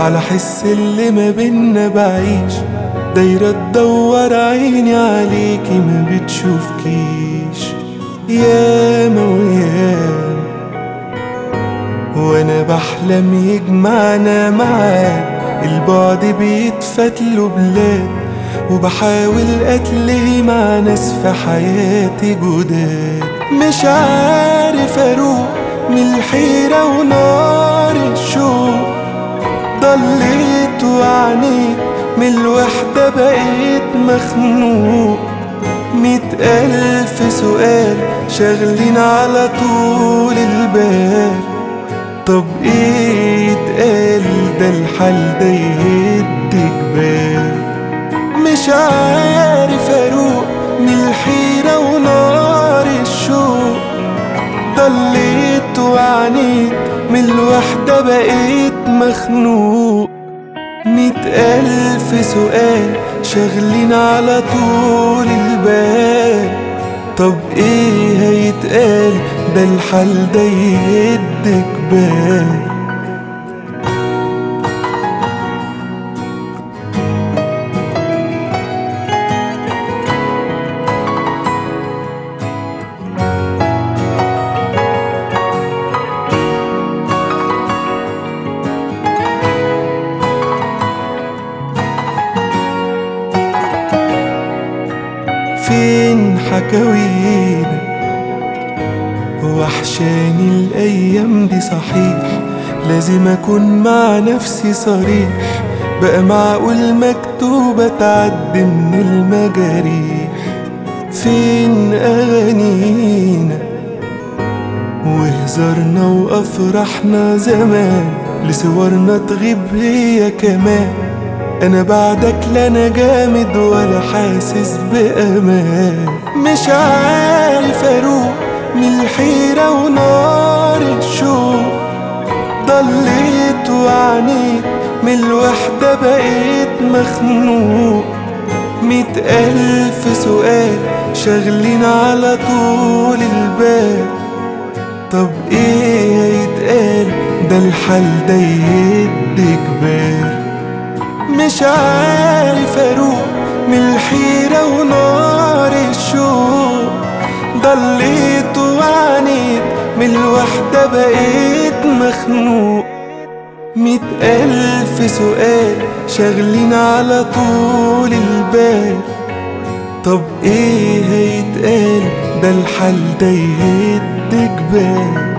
على حس اللي ما بينا بعيش دايرة تدور عيني عليكي ما بتشوفكيش ياما وياما وانا بحلم يجمعنا معاك البعد بيتفتلوا بلاد وبحاول اتلهي مع ناس في حياتي جداد مش عارف اروق من الحيرة ونار الشوق ضليت وعانيت من الوحدة بقيت مخنوق مية ألف سؤال شاغلين على طول البال طب ايه يتقال ده الحال ده يهد جبال مش عارف اروق من الحيرة ونار الشوق ضليت وعانيت من الوحدة بقيت مخنوق مية ألف سؤال شاغلين على طول البال طب ايه هيتقال ده الحال ده يهد جبال فين حكاوينا وحشاني الأيام دي صحيح لازم أكون مع نفسي صريح بقى معقول مكتوبة تعدي من المجاريح فين أغانينا وهزارنا وأفراحنا زمان لصورنا تغيب هي كمان انا بعدك لا انا جامد ولا حاسس بامان مش عارف اروق من الحيرة ونار الشوق ضليت وعانيت من الوحدة بقيت مخنوق مية ألف سؤال شاغلين على طول البال طب ايه هيتقال ده الحال ده يهد جبال مش عارف اروق من الحيرة ونار الشوق ضليت وعانيت من الوحدة بقيت مخنوق مية ألف سؤال شاغلين على طول البال طب ايه هيتقال ده الحال ده يهد جبال